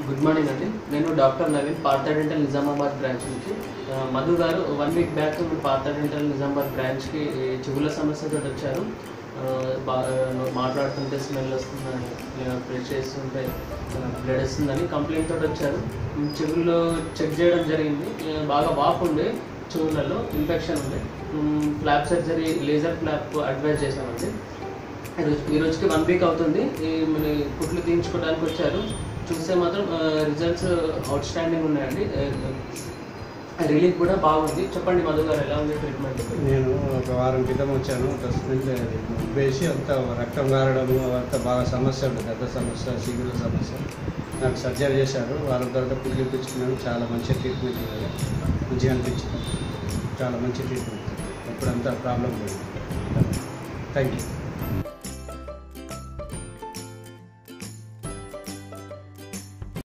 good morning అండి నేను doctor Naveen Partha dental Nizamabad branch నుంచి ఆ, మధు గారు వన్ వీక్ బ్యాక్ మీ పార్థ డెంటల్ నిజామాబాద్ బ్రాంచ్కి ఈ చెవుల సమస్యతో వచ్చారు ఆ, బాగా మాట్లాడుతుంటే స్మెల్ వస్తుందని ప్రెస్ చేస్తుంటే బ్లడ్ వస్తుందని కంప్లైంట్ తోటి వచ్చారు ఉమ్, చెవుల్లో చెక్ చేయడం జరిగింది ఆ, బాగా వాపు ఉండే చెవులలో ఇన్ఫెక్షన్ ఉంది flap surgery laser flap advise చేశామండి ఈరోజు ఈ రోజుకి వన్ వీక్ అవుతుంది ఈ మన కుట్లు తీయించుకోవడానికి వచ్చారు చూస్తే మాత్రం రిజల్ట్స్ అవుట్ స్టాండింగ్ ఉన్నాయండి రిలీఫ్ కూడా బాగుంది చెప్పండి మధు గారు ఎలా ఉంది ట్రీట్మెంట్ నేను ఒక వారం క్రితం వచ్చాను ఒక స్మెల్ ఉబ్బేసి అంత రక్తం గారడము అంత బాగా సమస్య ఉంది పెద్ద సమస్య సిగుల సమస్య నాకు సర్జరీ చేశారు వారం తర్వాత పుల్లి ఇప్పించుకున్నాను చాలా మంచి ట్రీట్మెంట్ ఇవ్వాలి మంచిగా అనిపించింది చాలా మంచి ట్రీట్మెంట్ ఇప్పుడంతా ప్రాబ్లం లేదు థ్యాంక్ యూ